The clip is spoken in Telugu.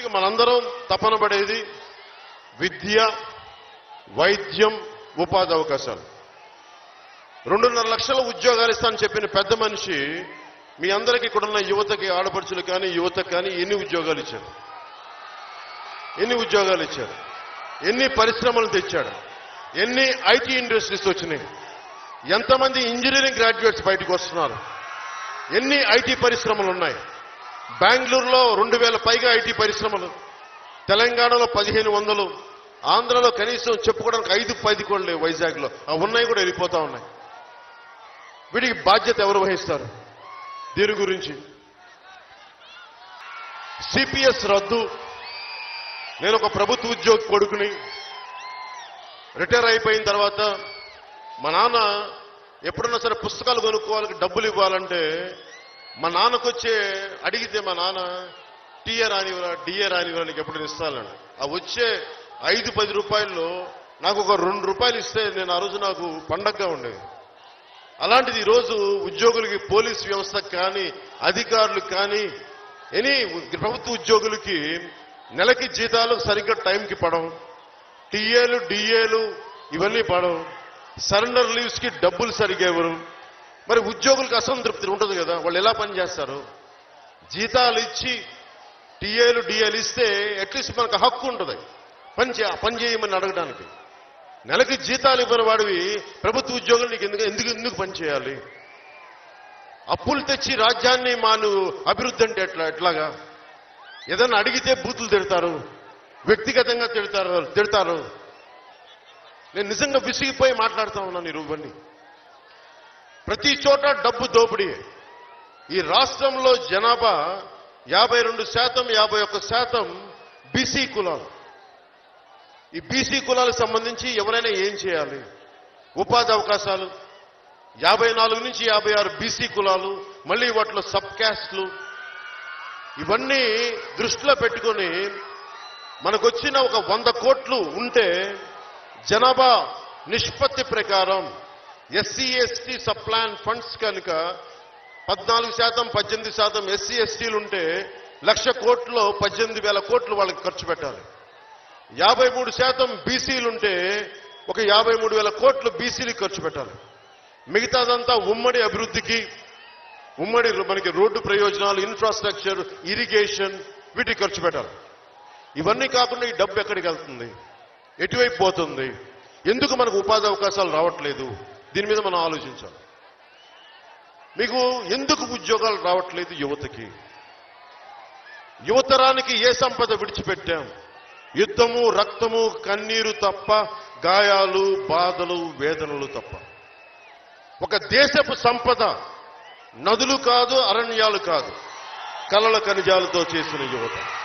మనందరం తపన పడేది విద్య వైద్యం ఉపాధి అవకాశాలు రెండున్నర లక్షల ఉద్యోగాలు ఇస్తానని చెప్పిన పెద్ద మనిషి మీ అందరికీ ఇక్కడున్న యువతకి ఆడపడుచులు కానీ యువతకు కానీ ఎన్ని ఉద్యోగాలు ఇచ్చారు ఎన్ని ఉద్యోగాలు ఇచ్చారు ఎన్ని పరిశ్రమలు తెచ్చాడు ఎన్ని ఐటీ ఇండస్ట్రీస్ వచ్చినాయి ఎంతమంది ఇంజనీరింగ్ గ్రాడ్యుయేట్స్ బయటకు వస్తున్నారు ఎన్ని ఐటీ పరిశ్రమలు ఉన్నాయి బెంగళూరులో రెండు వేల పైగా ఐటీ పరిశ్రమలు తెలంగాణలో పదిహేను వందలు ఆంధ్రలో కనీసం చెప్పుకోవడానికి ఐదు పది కూడా లేవు వైజాగ్లో ఆ ఉన్నాయి కూడా వెళ్ళిపోతా ఉన్నాయి వీటికి బాధ్యత ఎవరు వహిస్తారు దీని గురించి సిపిఎస్ రద్దు నేను ఒక ప్రభుత్వ ఉద్యోగి కొడుకుని రిటైర్ అయిపోయిన తర్వాత మా నాన్న ఎప్పుడన్నా సరే పుస్తకాలు కొనుక్కోవాలని డబ్బులు ఇవ్వాలంటే మా నాన్నకు వచ్చే అడిగితే మా నాన్న టీఏ రానివరా డిఏ రానివరా నీకు ఎప్పుడు ఇస్తానండి ఆ వచ్చే ఐదు పది రూపాయల్లో నాకు ఒక రెండు రూపాయలు ఇస్తే నేను ఆ రోజు నాకు పండగగా ఉండేది అలాంటిది ఈరోజు ఉద్యోగులకి పోలీస్ వ్యవస్థ కానీ అధికారులకు కానీ ఎనీ ప్రభుత్వ ఉద్యోగులకి నెలకి జీతాలు సరిగ్గా టైంకి పడవు టీఏలు డిఏలు ఇవన్నీ పడవు సరెండర్ లీవ్స్ కి డబ్బులు సరిగ్గా ఇవ్వరు మరి ఉద్యోగులకు అసంతృప్తి ఉంటుంది కదా వాళ్ళు ఎలా పనిచేస్తారు జీతాలు ఇచ్చి టీఏలు డిఏలు ఇస్తే అట్లీస్ట్ మనకు హక్కు ఉంటుంది పని చే పని చేయమని అడగడానికి నెలకి జీతాలు ఇవ్వని వాడివి ప్రభుత్వ ఉద్యోగులు నీకు ఎందుకు ఎందుకు ఎందుకు పని చేయాలి అప్పులు తెచ్చి రాజ్యాన్ని మాను అభివృద్ధి అంటే ఎట్లా ఎట్లాగా ఏదన్నా అడిగితే బూతులు తిడతారు వ్యక్తిగతంగా తిడతారు తిడతారు నేను నిజంగా విసిగిపోయి మాట్లాడుతా ఉన్నాను ఈ ఇవన్నీ ప్రతి చోట డబ్బు దోపిడీ ఈ రాష్ట్రంలో జనాభా యాభై రెండు శాతం యాభై ఒక్క శాతం బీసీ కులాలు ఈ బీసీ కులాలకు సంబంధించి ఎవరైనా ఏం చేయాలి ఉపాధి అవకాశాలు యాభై నాలుగు నుంచి యాభై ఆరు బీసీ కులాలు మళ్ళీ వాటిలో సబ్ క్యాస్ట్లు ఇవన్నీ దృష్టిలో పెట్టుకొని మనకొచ్చిన ఒక వంద కోట్లు ఉంటే జనాభా నిష్పత్తి ప్రకారం SC ST sub plan funds కనుక పద్నాలుగు శాతం పద్దెనిమిది శాతం ఎస్సీ ఎస్టీలు ఉంటే లక్ష కోట్లు పద్దెనిమిది వేల కోట్లు వాళ్ళకి ఖర్చు పెట్టాలి యాభై మూడు శాతం బీసీలుంటే ఒక యాభై మూడు వేల కోట్లు బీసీలకు ఖర్చు పెట్టాలి మిగతాదంతా ఉమ్మడి అభివృద్ధికి ఉమ్మడి మనకి రోడ్డు ప్రయోజనాలు ఇన్ఫ్రాస్ట్రక్చర్ ఇరిగేషన్ వీటికి ఖర్చు పెట్టాలి ఇవన్నీ కాకుండా ఈ డబ్బు ఎక్కడికి వెళ్తుంది ఎటువైపు పోతుంది ఎందుకు మనకు ఉపాధి అవకాశాలు రావట్లేదు దీని మీద మనం ఆలోచించాలి మీకు ఎందుకు ఉద్యోగాలు రావట్లేదు యువతకి యువతరానికి ఏ సంపద విడిచిపెట్టాం యుద్ధము రక్తము కన్నీరు తప్ప గాయాలు బాధలు వేదనలు తప్ప ఒక దేశపు సంపద నదులు కాదు అరణ్యాలు కాదు కలల ఖనిజాలతో చేసిన యువత